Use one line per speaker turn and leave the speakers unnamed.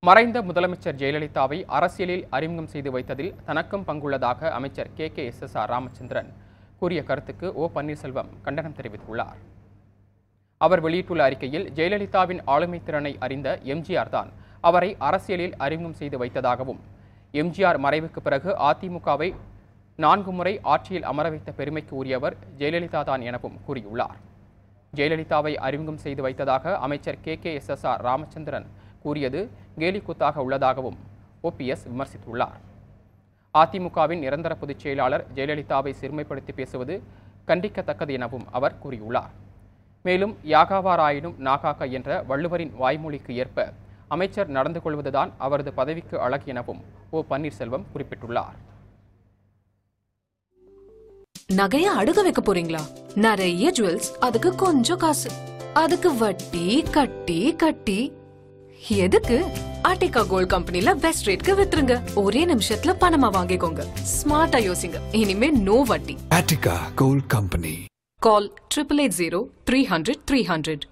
மறைந்த முதலமைச்சர் ஜெயலலிதாவை அரசியலில் அறிமுகம் செய்து வைத்ததில் தனக்கும் பங்குள்ளதாக அமைச்சர் K K S S R Ramachandran கூறிய கருத்துக்கு ஓ பன்னீர்செல்வம் கண்டனம் தெரிவித்துள்ளார் அவர் வெளியிட்டுள்ள அறிக்கையில் ஜெயலலிதாவின் ஆளுமை திறனை அறிந்த எம்ஜிஆர் தான் அவரை அரசியலில் அறிமுகம் செய்து வைத்ததாகவும் எம்ஜிஆர் மறைவுக்கு பிறகு அதிமுகவை நான்கு முறை ஆட்சியில் அமர வைத்த பெருமைக்கு உரியவர் ஜெயலலிதா தான் எனவும் கூறியுள்ளார் ஜெயலலிதாவை அறிமுகம் செய்து வைத்ததாக அமைச்சர் K K S S R Ramachandran கூறியது கேலிக்கூத்தாக உள்ளதாகவும் ஓபிஎஸ் விமர்சித்துள்ளார் அதிமுகவின் நிரந்தர பொதுச் செயலாளர் ஜெயலலிதாவை சிறுமைப்படுத்தி பேசுவது கண்டிக்கத்தக்கது எனவும் அவர் கூறியுள்ளார் மேலும் யாகாவாராயினும் நாகாக்க என்ற வள்ளுவரின் வாய்மொழிக்கு ஏற்ப அமைச்சர் நடந்து கொள்வதுதான் அவரது பதவிக்கு அழகு எனவும் ஓ பன்னீர்செல்வம் குறிப்பிட்டுள்ளார்
நகைய அடுக வைக்க போறீங்களா நிறைய ஜுவல்ஸ் அதுக்கு கொஞ்சம் காசு அதுக்கு வட்டி கட்டி கட்டி எதுக்கு ஆர்டிகா கோல்ட் கம்பெனில பெஸ்ட் ரேட்க்கு வித்துருங்க ஒரே நிமிஷத்துல பணமா வாங்கிக்கோங்க ஸ்மார்ட்டா யோசிங்க இனிமே நோ வட்டி
Attica Gold Company.
Call triple eight zero three hundred three hundred